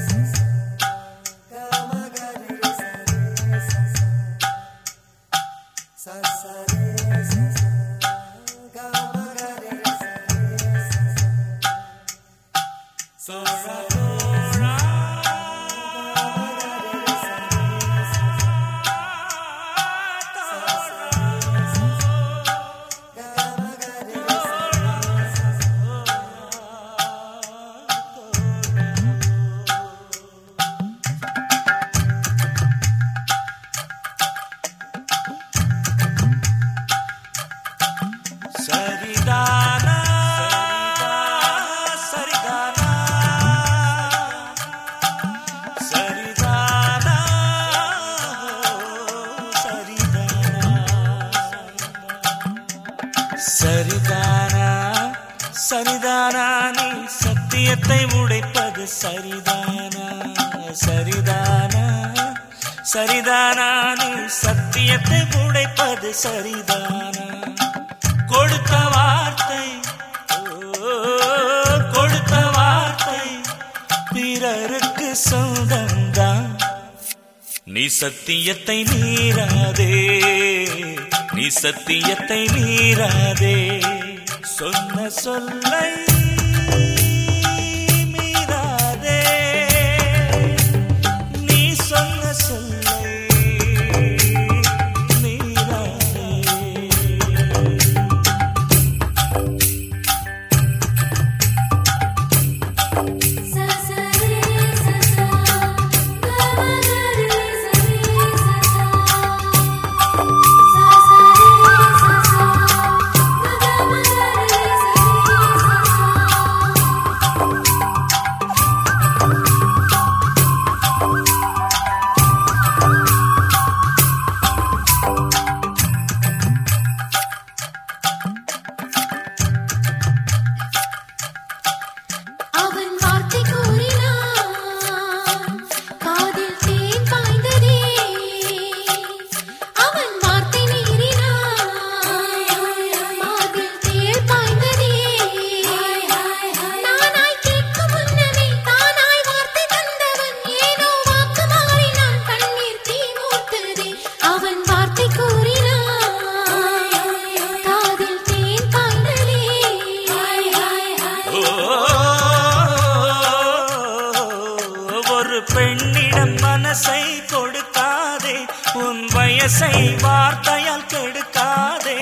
சரிதானா சரிதானா சரிதானா சரிதானா சரிதானா நீ சத்தியத்தை உடைப்பது சரிதானா சரிதானா சரிதானா நீ சத்தியத்தை உடைப்பது சரிதானா கொடுத்த வார்த்தை ஓ, கொடுத்த வார்த்தை பிறருக்கு சொந்தம்தான் நீ சத்தியத்தை மீறாதே நீ சத்தியத்தை மீறாதே சொன்ன சொல்லை மீறாதே நீ சொன்ன சொல்லை மீறாதே sa sa re sa sa ga ma ga re sa re sa sa sa sa re sa sa ga ma ga re sa re sa sa அவன் வார்த்தை கூறினான் காதில் தேன் பாய்ந்ததே அவன் வார்த்தை மீறினான் மார்பில் தேன் பாய்ந்ததே நானாய் கேட்கும் முன்னமே தானாய் வார்த்தை தந்தவன் ஏனோ வாக்கு மாறினான் கண்ணீர் தீ மூத்ததே அவன் வார்த்தை கூறினான் காதில் தேன் பாய்ந்ததே ஓ, ஒரு பெண்ணிடம் மனசை கொடுக்காதே உன் வயசை வார்த்தையால் கெடுக்காதே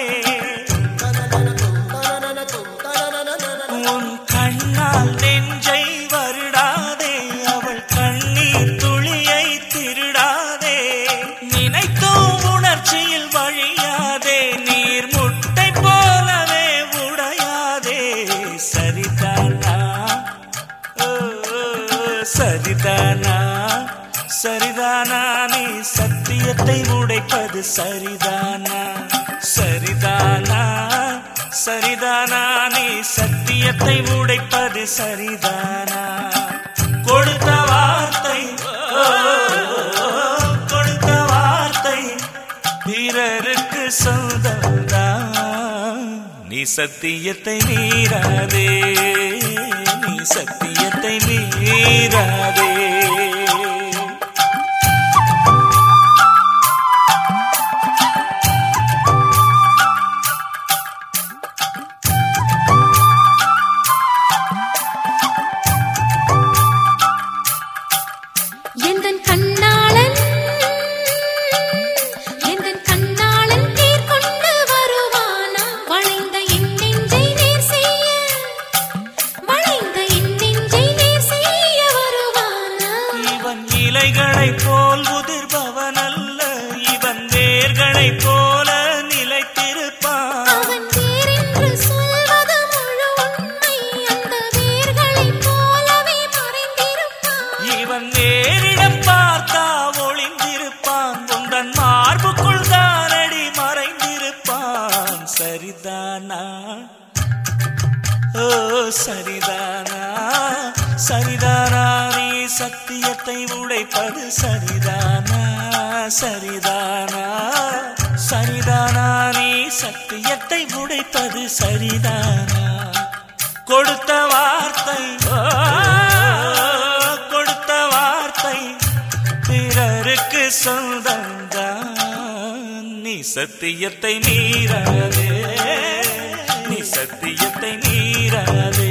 உன் கண்ணால் நெஞ்சை வருடாதே அவள் கண்ணீர் துளியை திருடாதே நினைத்தும் உணர்ச்சியில் வழியாதே நீர் முட்டை போலவே உடையாதே சரிதானா ஓ, சரிதானா சரிதானா நீ சத்தியத்தை உடைப்பது சரிதானா சரிதானா சரிதானா நீ சத்தியத்தை உடைப்பது சரிதானா கொடுத்த வார்த்தை ஓ, கொடுத்த வார்த்தை பிறருக்கு சொந்தம்தான் நீ சத்தியத்தை மீறாதே நீ சத்தியத்தை மீறாதே எந்தன் கண்ணாளன் எந்தன் கண்ணாளன் தேர் கொண்டு வருவானா வளைந்த என் நெஞ்சை நேர் செய்ய வளைந்த என் நெஞ்சை நேர் செய்ய வருவானா இவன் இலைகளைப் போல் உதிர்பவன் அல்ல இவன் வேர்களைப் போல நிலைத்திருப்பான் அவன் வேறென்று சொல்வது முழு உண்மை அந்த வேர்களைப் போலவே மறைந்திருப்பான் இவன் நேரிடம் பார்த்தா ஒளிந்திருப்பான் உந்தன் மார்புக்குள் தானடி மறைந்திருப்பான் சரிதானா ஓ சரிதானா சரிதானா நீ சத்தியத்தை உடைப்பது சரிதானா சரிதானா சரிதானா நீ சத்தியத்தை உடைப்பது சரிதானா கொடுத்த வார்த்தை ஓ, கொடுத்த வார்த்தை சொந்தம்தான் நீ சத்தியத்தை மீறாதே நீ சத்தியத்தை மீறாதே